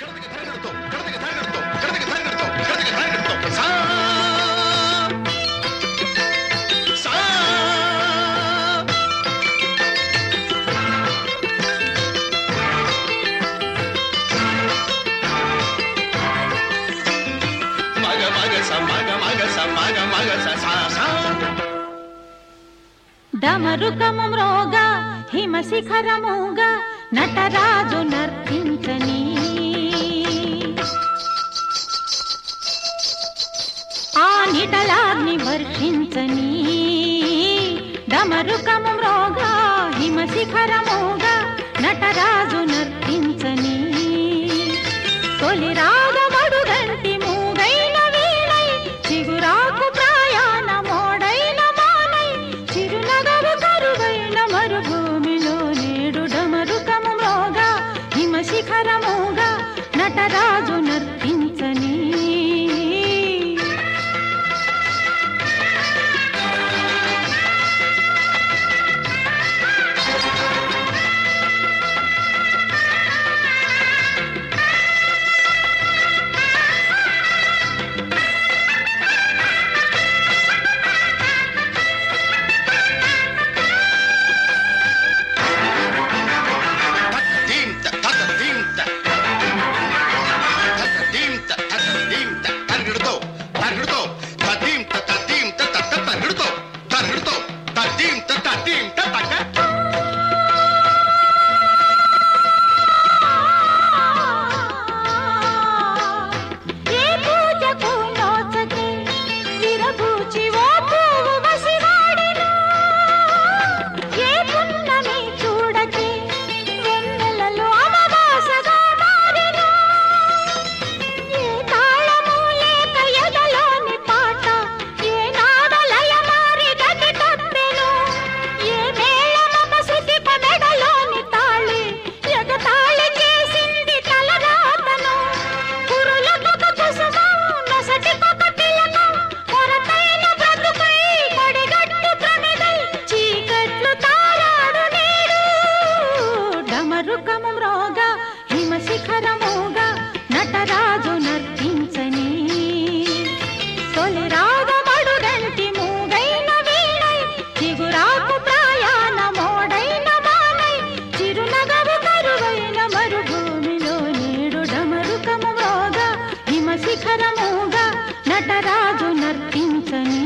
ಕಡದಿಗೆ ಧರೆಗಡ್ತು ಕಡದಿಗೆ ಧರೆಗಡ್ತು ಕಡದಿಗೆ ಧರೆಗಡ್ತು ಕಡದಿಗೆ ಧರೆಗಡ್ತು ಸಾ ಸಾ మగ మగ స మగ మగ స మగ మగ స సా సా డమరుకము మ్రోగ హిమశిఖరముగ నటరాజు నర్తించని ఆ నిటలాగ్ని వర్షించని డమరుకము మ్రోగ హిమశిఖరముగ నటరాజు నర్తించని తొలి రాగమడుగంటి మూగైన వీణై చిగురాకు ప్రాయాణ మోడైన మానై చిరునగరు కరువైన మరుభూమిలో నేడు డమరుకము మోగా హిమశిఖరముగా నటరాజు నర్తించని తద్దీంత తద్దీంత తద్దీంత తద్దీంత తరగడుతో తరగడుతో తద్దీంత తద్దీంత తత్త తరగడుతో తరగడుతో తద్దీంత తద్దీంత తగ్గ ఏ పూజకు నోచకే విరబూచి ఓ పువ్వు వసివాడెను. ఏ పున్నమి చూడకే వెన్నెలలో అమావాసగా మారెను. ఏ తాళము లేక ఎదలోని పాట ఏ నాడలయ మారి గతి తప్పెను. ఏ మేళమపసిటి మెడలోని తాళి ఎగతాళి చేసింది తలరాతను కురులకొక కుసుమం నొసటికొక తిలకం కొరతైన బ్రతుకై కొడిగట్టు ప్రమిదై చీకట్లు తారాడు నేడు డమరుకము మ్రోగ హిమశిఖరముగా నటరాజు నర్తించని తొలి రాగమడుగంటి మూగైన వీణై చిగురాకు ప్రాయాణ మోడైన మానై చిరునగవు కరువైన మరుభూమిలో నేడు డమరుకము మ్రోగ హిమశిఖరముగా నటరాజు నర్తించని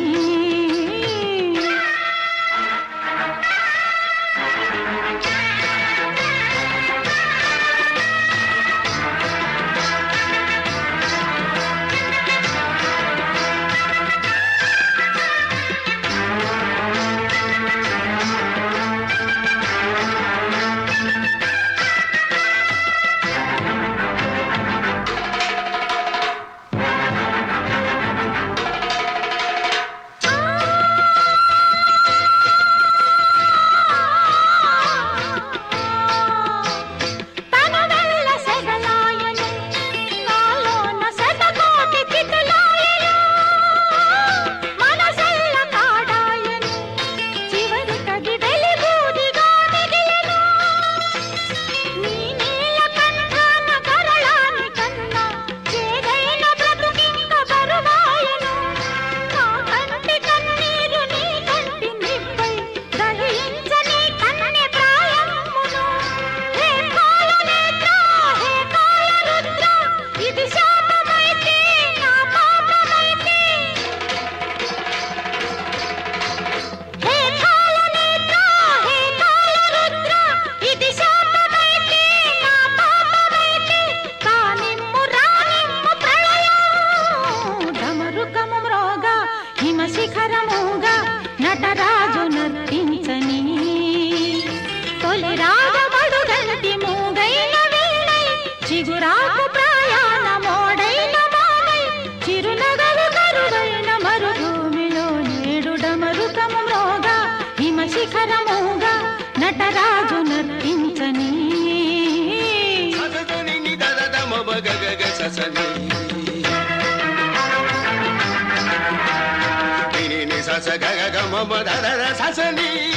తన వెళ్ళ సెగలాయను నాలోన శతకోటి చితలాయను మనసెల్ల కాడాయను చివరికది వెలిబూదిగా మిగిలెను నీ నీల కంఠాన కరళాని కన్నా చేదైన బ్రతుకింక బరువాయను నా కంటి కన్నీరు నీ కంటి నిప్పై దహించని కన్నె ప్రాయమును హే కాలనేత్ర హే కాలరుద్ర ఇది శాపమైతే నా పాపమైతే హే కాలనేత్ర హే కాలరుద్ర ఇది శాపమైతే నా పాపమైతే కానిమ్ము రానిమ్ము ప్రళయం డమరుకము మ్రోగ హిమశిఖరముగా నటరాజు నర్తించని తొలి రాగమడుగంటి మూగైన వీణై చిగురాకు ప్రాయాణ మోడైన మానై చిరునగవు కరువైన మరుభూమిలో నేడు డమరుకము మ్రోగ హిమశిఖరముగా నటరాజు నర్తించని సదని ని దద దమ బగ గగ ససని ని ని ని సస గగ గమ బ దద ద ససని